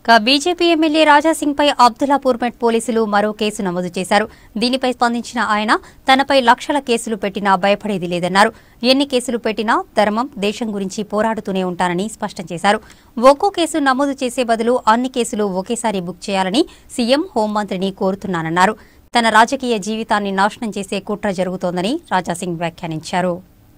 ఇక BJP MLA Raja Singh పై అబ్దుల్లాపూర్ మెట్ పోలీసులు మరో కేసు నమోదు చేశారు దీనిపై స్పందించిన ఆయన తనపై లక్షల కేసులు పెట్టినా భయపడేది లేదన్నారు ఎన్ని కేసులు పెట్టినా ధర్మం దేశం గురించి పోరాడుతూనే ఉంటానని స్పష్టం చేశారు ఒక్కో కేసు నమోదు చేసే బదులు అన్ని కేసులు ఒకేసారి బుక్ చేయాలని సీఎం హోంమంత్రిని కోరుతున్నానన్నారు తన రాజకీయ జీవితాన్ని నాశనం చేసే కుట్ర జరుగుతోందని రాజాసింగ్ వ్యాఖ్యానించారు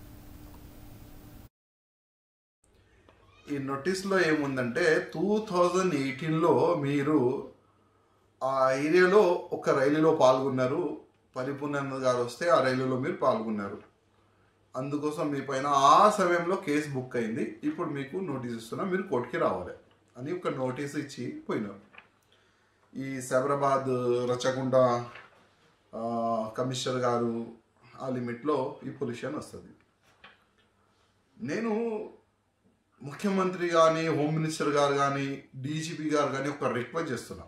ఈ నోటీస్లో ఏముందంటే టూ థౌజండ్ ఎయిటీన్లో మీరు ఆ ఏరియాలో ఒక రైలులో పాల్గొన్నారు పరిపూర్ణానంద్ గారు వస్తే ఆ రైలులో మీరు పాల్గొన్నారు అందుకోసం మీ పైన ఆ సమయంలో కేసు బుక్ అయింది ఇప్పుడు మీకు నోటీస్ ఇస్తున్నా మీరు కోర్టుకి రావాలి అని ఒక నోటీస్ ఇచ్చి పోయినారు ఈ సైబరాబాద్ రచకుండా ఆ, కమిషనర్ గారు ఆ లిమిట్లో ఈ పొల్యూషన్ వస్తుంది నేను ముఖ్యమంత్రి కానీ హోమ్ మినిస్టర్ గారు కానీ డీజీపీ గారు కానీ ఒక రిక్వెస్ట్ చేస్తున్నా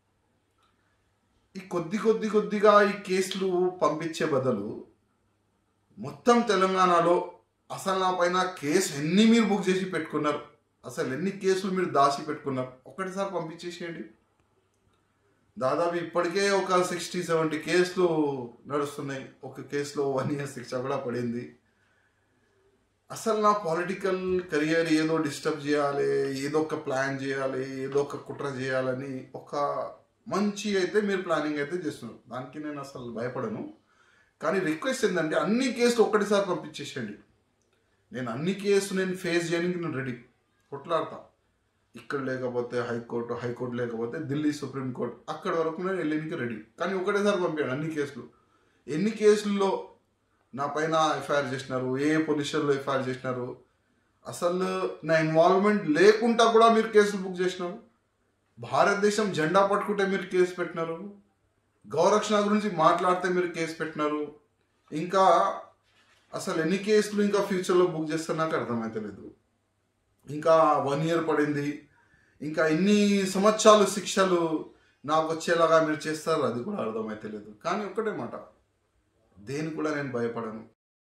ఈ కొద్ది కొద్ది కొద్దిగా ఈ కేసులు పంపించే బదులు మొత్తం తెలంగాణలో అసలు నా పైన కేసు ఎన్ని మీరు బుక్ చేసి పెట్టుకున్నారు అసలు ఎన్ని కేసులు మీరు దాచి పెట్టుకున్నారు ఒక్కటిసారి పంపించేసేయండి దాదాపు ఇప్పటికే ఒక సిక్స్టీ సెవెంటీ కేసులు నడుస్తున్నాయి ఒక కేసులో వన్ ఇయర్ శిక్ష కూడా పడింది అసలు నా పొలిటికల్ కెరియర్ ఏదో డిస్టర్బ్ చేయాలి ఏదో ఒక ప్లాన్ చేయాలి ఏదో ఒక కుట్ర చేయాలని ఒక మంచి అయితే మీరు ప్లానింగ్ అయితే చేస్తున్నారు దానికి నేను అసలు భయపడను కానీ రిక్వెస్ట్ ఏంటంటే అన్ని కేసులు ఒక్కటిసారి పంపించేసేయండి నేను అన్ని కేసులు నేను ఫేస్ చేయడానికి నేను రెడీ కొట్లాడతా ఇక్కడ లేకపోతే హైకోర్టు హైకోర్టు లేకపోతే ఢిల్లీ సుప్రీంకోర్టు అక్కడ వరకు నేను వెళ్ళడానికి రెడీ కానీ ఒకటేసారి పంపించాను అన్ని కేసులు ఎన్ని కేసుల్లో నా పైన ఎఫ్ఐఆర్ చేసినారు ఏ పొజిషన్లో ఎఫ్ఐఆర్ చేసినారు అసలు నా ఇన్వాల్వ్మెంట్ లేకుండా కూడా మీరు కేసులు బుక్ చేసినారు భారతదేశం జెండా పట్టుకుంటే మీరు కేసు పెట్టినారు గౌరక్షణ గురించి మాట్లాడితే మీరు కేసు పెట్టినారు ఇంకా అసలు ఎన్ని కేసులు ఇంకా ఫ్యూచర్లో బుక్ చేస్తే నాకు అర్థమైతలేదు ఇంకా వన్ ఇయర్ పడింది ఇంకా ఎన్ని సంవత్సరాలు శిక్షలు నాకు వచ్చేలాగా మీరు చేస్తారు అది కూడా అర్థమైతలేదు కానీ ఒక్కటే మాట దేని కూడా నేను భయపడను